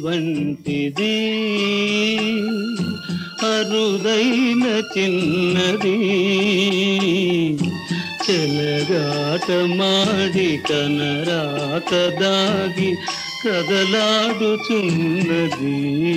వంటిది అరుదైన చిన్నది చెలగాట మాడి కనరాక దాగి కదలాడుచున్నది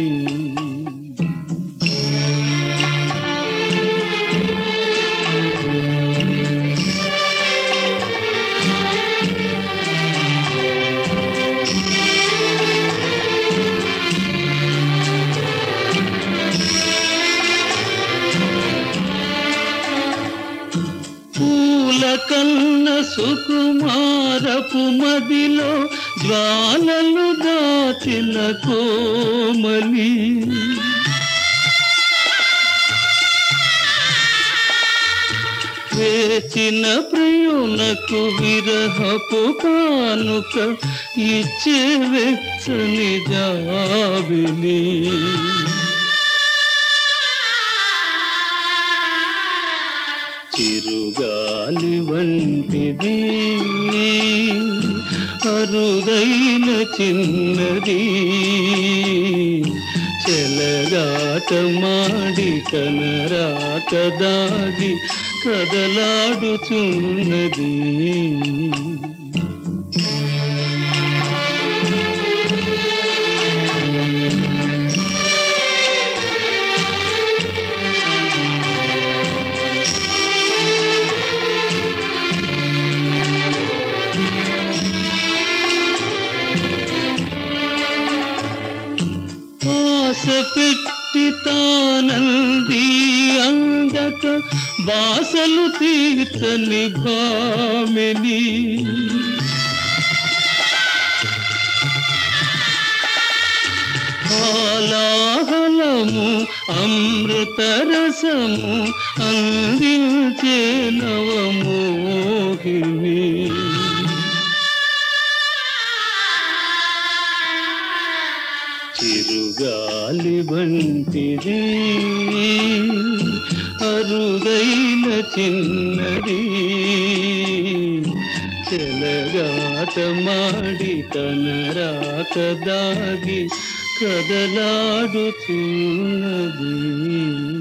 పూల కన్న సుకుమారపు మదిలో జ్వాలలు దాచిన కోమలి వేచిన ప్రియునకు విరహపు కానుక ఇచ్చే వెచ్చని జాబిలి చిరుగాలి వంటిది అరుదైన చిన్నది చెలగాట మాడి కనరాక దాగి కదలాడుచున్నది ఆశ పెట్టి తానంది అందక బాసలు తీర్చని భామిని హాలాహలము అమృతరసము అందించే నవమోహిని చిరుగాలి వంటిది అరుదైన చిన్నది చెలగాట మాడి కనరాక దాగి కదలాడుచున్నది